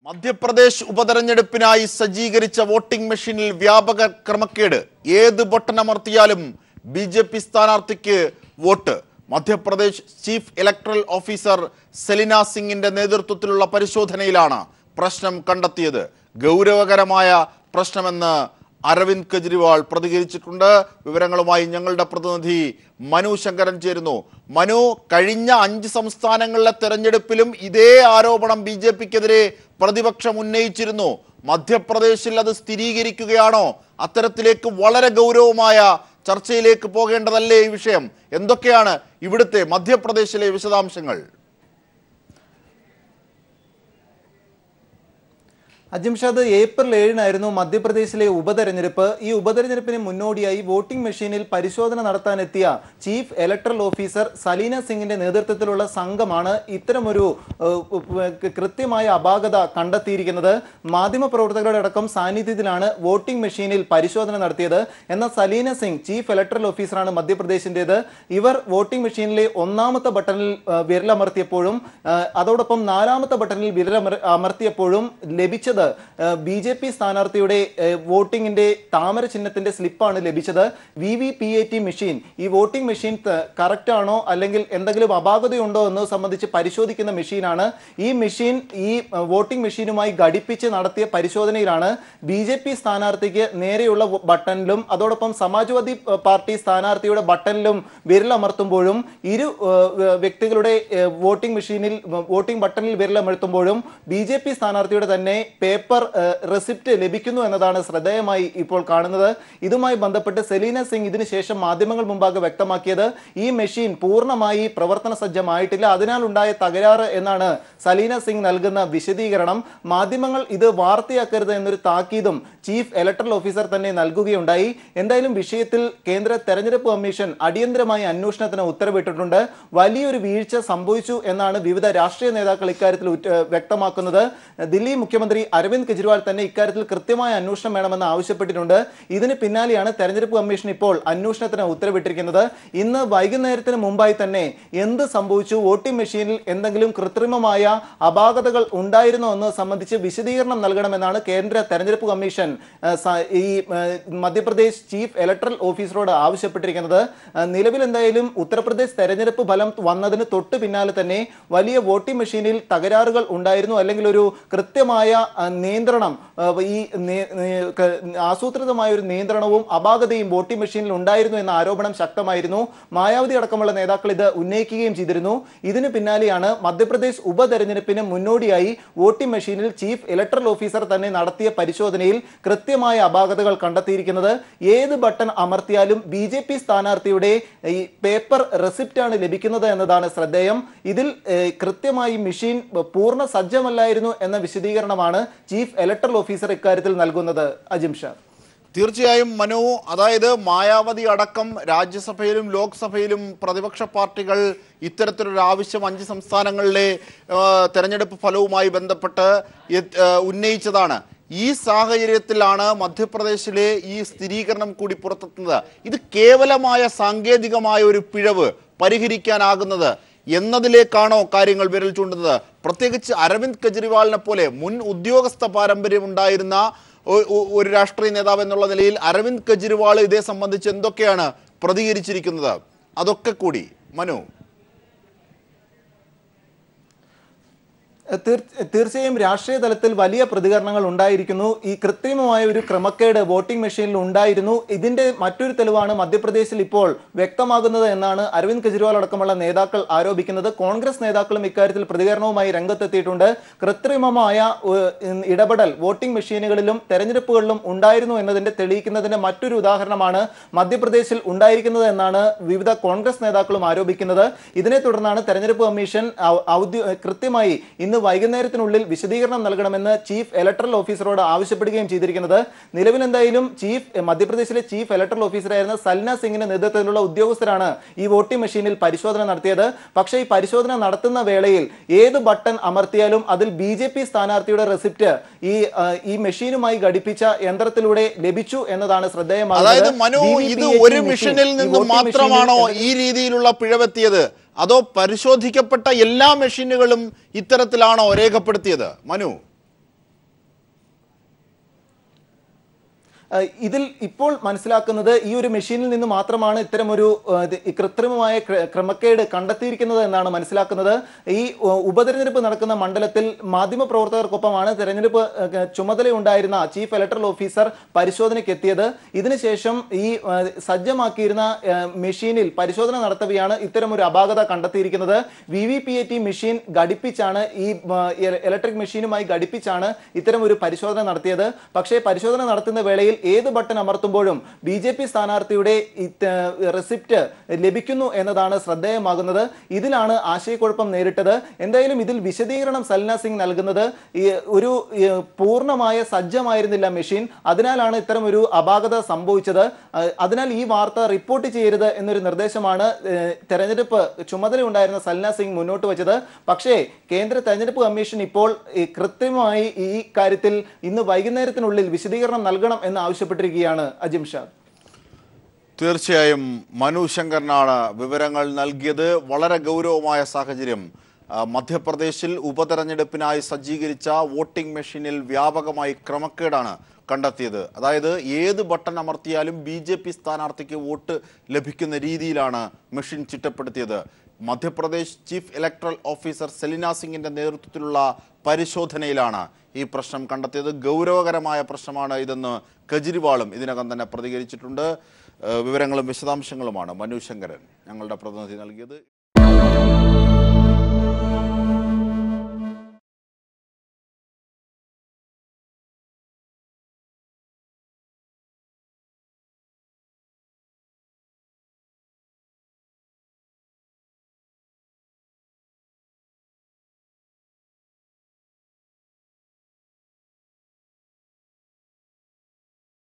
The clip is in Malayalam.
മധ്യപ്രദേശ് ഉപതെരഞ്ഞെടുപ്പിനായി സജ്ജീകരിച്ച വോട്ടിംഗ് മെഷീനിൽ വ്യാപക ക്രമക്കേട് ഏത് ബട്ടൺ അമർത്തിയാലും ബി ജെ പി സ്ഥാനാർത്ഥിക്ക് vote Madhya Pradesh chief electoral officer Selina സിംഗിന്റെ നേതൃത്വത്തിലുള്ള പരിശോധനയിലാണ് പ്രശ്നം കണ്ടെത്തിയത് ഗൗരവകരമായ പ്രശ്നമെന്ന് അരവിന്ദ് കെജ്രിവാൾ പ്രതികരിച്ചിട്ടുണ്ട് വിവരങ്ങളുമായി ഞങ്ങളുടെ പ്രതിനിധി മനു ശങ്കരൻ ചേരുന്നു മനു കഴിഞ്ഞ അഞ്ച് സംസ്ഥാനങ്ങളിലെ തെരഞ്ഞെടുപ്പിലും ഇതേ ആരോപണം ബി ജെ പിക്കെതിരെ പ്രതിപക്ഷം ഉന്നയിച്ചിരുന്നു മധ്യപ്രദേശിൽ അത് സ്ഥിരീകരിക്കുകയാണോ അത്തരത്തിലേക്ക് വളരെ ഗൗരവമായ ചർച്ചയിലേക്ക് പോകേണ്ടതല്ലേ ഈ വിഷയം എന്തൊക്കെയാണ് ഇവിടുത്തെ മധ്യപ്രദേശിലെ വിശദാംശങ്ങൾ അജിംഷാദ് ഏപ്രിൽ ഏഴിനായിരുന്നു മധ്യപ്രദേശിലെ ഉപതെരഞ്ഞെടുപ്പ് ഈ ഉപതെരഞ്ഞെടുപ്പിന് മുന്നോടിയായി വോട്ടിംഗ് മെഷീനിൽ പരിശോധന നടത്താനെത്തിയ ചീഫ് ഇലക്ട്രൽ ഓഫീസർ സലീന സിംഗിന്റെ നേതൃത്വത്തിലുള്ള സംഘമാണ് ഇത്തരമൊരു ഏഹ്, ഉപ്പ് കൃത്യമായ അപാകത കണ്ടെത്തിയിരിക്കുന്നത് മാധ്യമപ്രവർത്തകരുടെ അടക്കം സാന്നിധ്യത്തിലാണ് വോട്ടിംഗ് മെഷീനിൽ പരിശോധന നടത്തിയത് എന്നാൽ സലീന സിംഗ് ചീഫ് ഇലക്ട്രൽ ഓഫീസറാണ് മധ്യപ്രദേശിന്റേത് ഇവർ വോട്ടിംഗ് മെഷീനിലെ ഒന്നാമത്തെ ബട്ടണിൽ ഏഹ്, വിരലമർത്തിയപ്പോഴും ഏഹ്, അതോടൊപ്പം നാലാമത്തെ ബട്ടണിൽ വിരലമർ അമർത്തിയപ്പോഴും ലഭിച്ചത് ബി ജെ പി സ്ഥാനാർത്ഥിയുടെ ഏഹ്, വോട്ടിംഗിന്റെ താമര ചിഹ്നത്തിന്റെ സ്ലിപ്പാണ് ലഭിച്ചത് V V P A T machine ഈ വോട്ടിംഗ് മെഷീൻ കറക്റ്റ് ആണോ അല്ലെങ്കിൽ എന്തെങ്കിലും അപാകതയുണ്ടോ എന്ന് സംബന്ധിച്ച് പരിശോധിക്കുന്ന മെഷീനാണ് ഈ മെഷീൻ ഈ ഏഹ്, വോട്ടിംഗ് മെഷീനുമായി ഘടിപ്പിച്ച് നടത്തിയ പരിശോധനയിലാണ് ബി ജെ പി സ്ഥാനാർത്ഥിക്ക് നേരെയുള്ള വോ- ബട്ടണിലും അതോടൊപ്പം സമാജ്വാദി ഏഹ്, പാർട്ടി സ്ഥാനാർത്ഥിയുടെ ബട്ടണിലും വിരലമർത്തുമ്പോഴും ഇരു ഏഹ്, വ്യക്തികളുടെ ഏഹ്, വോട്ടിംഗ് മെഷീനിൽ വോട്ടിംഗ് ബട്ടണിൽ വിരലമർത്തുമ്പോഴും ബി ജെ പി സ്ഥാനാർത്ഥിയുടെ തന്നെ പേപ്പർ ഏഹ്, റെസിപ്റ്റ് ലഭിക്കുന്നു എന്നതാണ് ശ്രദ്ധേയമായി ഇപ്പോൾ കാണുന്നത് ഇതുമായി ബന്ധപ്പെട്ട് സെലീന സിംഗ് ഇതിനുശേഷം മാധ്യമങ്ങൾ മുമ്പാകെ വ്യക്തമാക്കിയത് ഈ മെഷീൻ പൂർണ്ണമായി പ്രവർത്തന സജ്ജമായിട്ടില്ല അതിനാൽ ഉണ്ടായ തകരാറ് എന്നാണ് സലീന സിംഗ് നൽകുന്ന വിശദീകരണം മാധ്യമങ്ങൾ ഇത് വാർത്തയാക്കരുത് എന്നൊരു താക്കീതും ചീഫ് ഇലക്ട്രൽ ഓഫീസർ തന്നെ നൽകുകയുണ്ടായി എന്തായാലും വിഷയത്തിൽ കേന്ദ്ര തെരഞ്ഞെടുപ്പ് കമ്മീഷൻ അടിയന്തരമായി അന്വേഷണത്തിന് ഉത്തരവിട്ടിട്ടുണ്ട് വലിയൊരു വീഴ്ച സംഭവിച്ചു എന്നാണ് വിവിധ രാഷ്ട്രീയ നേതാക്കൾ ഇക്കാര്യത്തിൽ ഉറ്റ- ഏഹ് വ്യക്തമാക്കുന്നത് ദില്ലി മുഖ്യമന്ത്രി അരവിന്ദ് കെജ്രിവാൾ തന്നെ ഇക്കാര്യത്തിൽ കൃത്യമായ അന്വേഷണം വേണമെന്ന് ആവശ്യപ്പെട്ടിട്ടുണ്ട് ഇതിന് പിന്നാലെയാണ് തെരഞ്ഞെടുപ്പ് കമ്മീഷൻ ഇപ്പോൾ അന്വേഷണത്തിന് ഉത്തരവിട്ടിരിക്കുന്നത് ഇന്ന് വൈകുന്നേരത്തിന് മുമ്പായി തന്നെ എന്ത് സംഭവിച്ചു വോട്ടിംഗ് മെഷീനിൽ എന്തെങ്കിലും കൃത്രിമമായ അപാകതകൾ ഉണ്ടായിരുന്നോ എന്ന് സംബന്ധിച്ച് വിശദീകരണം നൽകണമെന്നാണ് കേന്ദ്ര തെരഞ്ഞെടുപ്പ് കമ്മീഷൻ ഏഹ്, സ- ഈ ഏഹ്, മധ്യപ്രദേശ് ചീഫ് ഇലക്ട്രൽ ഓഫീസറോട് ആവശ്യപ്പെട്ടിരിക്കുന്നത് ഏഹ്, നിലവിൽ എന്തായാലും ഉത്തർപ്രദേശ് തെരഞ്ഞെടുപ്പ് ഫലം വന്നതിന് തൊട്ട് പിന്നാലെ തന്നെ വലിയ വോട്ടിംഗ് മെഷീനിൽ തകരാറുകൾ ഉണ്ടായിരുന്നു അല്ലെങ്കിൽ ഒരു കൃത്യമായ ആ, നിയന്ത്രണം ആ, ഈ നേ- നേ- ക- ആസൂത്രിതമായ ഒരു നിയന്ത്രണവും അപാകതയും വോട്ടിംഗ് മെഷീനിൽ ഉണ്ടായിരുന്നു എന്ന ആരോപണം ശക്തമായിരുന്നു മായാവതി അടക്കമുള്ള നേതാക്കൾ ഇത് ഉന്നയിക്കുകയും ചെയ്തിരുന്നു ഇതിന് പിന്നാലെയാണ് മധ്യപ്രദേശ് ഉപതെരഞ്ഞെടുപ്പിന് മുന്നോടിയായി വോട്ടിംഗ് മെഷീനിൽ ചീഫ് ഇലക്ട്രൽ ഓഫീസർ തന്നെ നടത്തിയ പരിശോധനയിൽ കൃത്യമായ അപാകതകൾ കണ്ടെത്തിയിരിക്കുന്നത് ഏത് ബട്ടൺ അമർത്തിയാലും ബി ജെ പി സ്ഥാനാർത്ഥിയുടെ ഈ പേപ്പർ റെസിപ്റ്റ് ആണ് ലഭിക്കുന്നത് എന്നതാണ് ശ്രദ്ധേയം ഇതിൽ ഏഹ്, കൃത്യമായി മെഷീൻ പൂർണ്ണ സജ്ജമല്ലായിരുന്നു എന്ന വിശദീകരണമാണ് ചീഫ് ഇലക്ട്രൽ ഓഫീസർ ഇക്കാര്യത്തിൽ നൽകുന്നത് അജിം ഷാ തീർച്ചയായും മനു അതായത് മായാവതി അടക്കം രാജ്യസഭയിലും ലോക്സഭയിലും പ്രതിപക്ഷ പാർട്ടികൾ ഇത്തരത്തിലൊരു ആവശ്യം അഞ്ച് സംസ്ഥാനങ്ങളിലെ ആ, തെരഞ്ഞെടുപ്പ് ഫലവുമായി ബന്ധപ്പെട്ട് എത്ത്- ആ, ഉന്നയിച്ചതാണ് ഈ സാഹചര്യത്തിലാണ് മധ്യപ്രദേശിലെ ഈ സ്ഥിരീകരണം കൂടി പുറത്തെത്തുന്നത് ഇത് കേവലമായ സാങ്കേതികമായ ഒരു പിഴവ് പരിഹരിക്കാനാകുന്നത് എന്നതിലേക്കാണോ കാര്യങ്ങൾ വിരൽ ചൂണ്ടുന്നത് പ്രത്യേകിച്ച് അരവിന്ദ് കെജ്രിവാളിനെ പോലെ മുൻ ഉദ്യോഗസ്ഥ പാരമ്പര്യം ഉണ്ടായിരുന്ന ഒ- ഒ- ഒരു രാഷ്ട്രീയ നേതാവ് എന്നുള്ള നിലയിൽ അരവിന്ദ് കെജ്രിവാൾ ഇതേ സംബന്ധിച്ച് എന്തൊക്കെയാണ് പ്രതികരിച്ചിരിക്കുന്നത് അതൊക്കെ കൂടി മനു തീർ- തീർച്ചയായും രാഷ്ട്രീയ തലത്തിൽ വലിയ പ്രതികരണങ്ങൾ ഉണ്ടായിരിക്കുന്നു ഈ കൃത്രിമമായ ഒരു ക്രമക്കേട് വോട്ടിംഗ് മെഷീനിൽ ഉണ്ടായിരുന്നു ഇതിന്റെ മറ്റൊരു തെളിവാണ് മധ്യപ്രദേശിൽ ഇപ്പോൾ വ്യക്തമാകുന്നത് എന്നാണ് അരവിന്ദ് കെജ്രിവാൾ അടക്കമുള്ള നേതാക്കൾ ആരോപിക്കുന്നത് കോൺഗ്രസ് നേതാക്കളും ഇക്കാര്യത്തിൽ പ്രതികരണവുമായി രംഗത്തെത്തിയിട്ടുണ്ട് കൃത്രിമമായ ഏഹ്, ഇടപെടൽ വോട്ടിംഗ് മെഷീനുകളിലും തെരഞ്ഞെടുപ്പുകളിലും ഉണ്ടായിരുന്നു എന്നതിന്റെ തെളിയിക്കുന്നതിന്റെ മറ്റൊരു ഉദാഹരണമാണ് മധ്യപ്രദേശിൽ ഉണ്ടായിരിക്കുന്നത് എന്നാണ് വിവിധ കോൺഗ്രസ് നേതാക്കളും ആരോപിക്കുന്നത് ഇതിനെ തുടർന്നാണ് തെരഞ്ഞെടുപ്പ് കമ്മീഷൻ ഔ- ഔദ്യോ കൃത്യമായി ഇന്ന് വൈകുന്നേരത്തിനുള്ളിൽ വിശദീകരണം നൽകണമെന്ന് ചീഫ് ഇലക്ട്രൽ ഓഫീസറോട് ആവശ്യപ്പെടുകയും ചെയ്തിരിക്കുന്നത് നിലവിൽ എന്തായാലും ചീഫ് മധ്യപ്രദേശിലെ ചീഫ് ഇലക്ട്രൽ ഓഫീസറായിരുന്ന സൽന സിംഗിന്റെ നേതൃത്വത്തിലുള്ള ഉദ്യോഗസ്ഥരാണ് ഈ വോട്ടിംഗ് മെഷീനിൽ പരിശോധന നടത്തിയത് പക്ഷേ ഈ പരിശോധന നടത്തുന്ന വേളയിൽ ഏത് ബട്ടൺ അമർത്തിയാലും അതിൽ ബി ജെ പി സ്ഥാനാർത്ഥിയുടെ റെസിപ്റ്റ് ഈ ആ, ഈ മെഷീനുമായി ഘടിപ്പിച്ച യന്ത്രത്തിലൂടെ ലഭിച്ചു എന്നതാണ് ശ്രദ്ധേയമാകുന്നത് അതായത് മനു VVPAT ഇത് ഒരു മെഷീൻ, മിഷനിൽ ഈ നിന്ന് വോട്ടിംഗ് മാത്രമാണോ മെഷീനിൽ ഈ രീതിയിലുള്ള പിഴവെത്തിയത് അതോ പരിശോധിക്കപ്പെട്ട എല്ലാ മെഷീനുകളും ഇത്തരത്തിലാണോ രേഖപ്പെടുത്തിയത് മനു ഏഹ് ഇതിൽ ഇപ്പോൾ മനസ്സിലാക്കുന്നത് ഈ ഒരു മെഷീനിൽ നിന്ന് മാത്രമാണ് ഇത്തരം ഒരു ഏഹ്, ഇത് ഈ കൃത്രിമമായ ക്ര- ക്രമക്കേട് കണ്ടെത്തിയിരിക്കുന്നത് എന്നാണ് മനസ്സിലാക്കുന്നത് ഈ ഏഹ്, ഉപതെരഞ്ഞെടുപ്പ് നടക്കുന്ന മണ്ഡലത്തിൽ മാധ്യമപ്രവർത്തകർക്കൊപ്പമാണ് തെരഞ്ഞെടുപ്പ് ഏഹ്, ചുമതലയുണ്ടായിരുന്ന ചീഫ് ഇലക്ടറൽ ഓഫീസർ പരിശോധനയ്ക്ക് എത്തിയത് ഇതിനുശേഷം ഈ ഏഹ്, സജ്ജമാക്കിയിരുന്ന ഏഹ്, മെഷീനിൽ പരിശോധന നടത്തവെയാണ് ഇത്തരം ഒരു അപാകത കണ്ടെത്തിയിരിക്കുന്നത് V V P A T machine ഘടിപ്പിച്ചാണ് ഈ ഏഹ്, ഇലക്ട്രിക് മെഷീനുമായി ഘടിപ്പിച്ചാണ് ഇത്തരം ഒരു പരിശോധന നടത്തിയത് പക്ഷേ പരിശോധന നടത്തുന്ന വേളയിൽ ഏത് ബട്ടൺ അമർത്തുമ്പോഴും ബി ജെ പി സ്ഥാനാർത്ഥിയുടെ റെസിപ്റ്റ് ലഭിക്കുന്നു എന്നതാണ് ശ്രദ്ധേയമാകുന്നത് ഇതിലാണ് ആശയക്കുഴപ്പം നേരിട്ടത് എന്തായാലും ഇതിൽ വിശദീകരണം സൽന സിംഗ് നൽകുന്നത് ഈ ഒരു ഈ പൂർണ്ണമായ സജ്ജമായിരുന്നില്ല മെഷീൻ അതിനാലാണ് ഇത്തരം ഒരു അപാകത സംഭവിച്ചത് അഹ് അതിനാൽ ഈ വാർത്ത റിപ്പോർട്ട് ചെയ്യരുത് എന്നൊരു നിർദ്ദേശമാണ് ഏഹ്, തെരഞ്ഞെടുപ്പ് ചുമതലയുണ്ടായിരുന്ന സൽന സിംഗ് മുന്നോട്ട് വെച്ചത് പക്ഷേ കേന്ദ്ര തെരഞ്ഞെടുപ്പ് കമ്മീഷൻ ഇപ്പോൾ ഈ കൃത്യമായി ഈ കാര്യത്തിൽ ഇന്ന് വൈകുന്നേരത്തിനുള്ളിൽ വിശദീകരണം നൽകണം എന്ന് ആവശ്യപ്പെട്ടിരിക്കുകയാണ് അജിം ഷാ തീർച്ചയായും മനു ശങ്കറിനാണ് വിവരങ്ങൾ നൽകിയത് വളരെ ഗൗരവമായ സാഹചര്യം ആ, മധ്യപ്രദേശിൽ ഉപതെരഞ്ഞെടുപ്പിനായി സജ്ജീകരിച്ച വോട്ടിംഗ് മെഷീനിൽ വ്യാപകമായി ക്രമക്കേടാണ് കണ്ടെത്തിയത് അതായത് ഏത് ബട്ടൺ അമർത്തിയാലും ബി ജെ പി സ്ഥാനാർത്ഥിക്ക് വോട്ട് ലഭിക്കുന്ന രീതിയിലാണ് മെഷീൻ ചിട്ടപ്പെടുത്തിയത് Madhya Pradesh chief electoral officer Selina സിംഗിന്റെ നേതൃത്വത്തിലുള്ള പരിശോധനയിലാണ് ഈ പ്രശ്നം കണ്ടെത്തിയത് ഗൗരവകരമായ പ്രശ്നമാണ് ഇതെന്ന് കെജ്രിവാളും ഇതിനകം തന്നെ പ്രതികരിച്ചിട്ടുണ്ട് ഏഹ് വിവരങ്ങളും വിശദാംശങ്ങളുമാണ് മനു ശങ്കരൻ ഞങ്ങളുടെ പ്രതിനിധി നൽകിയത്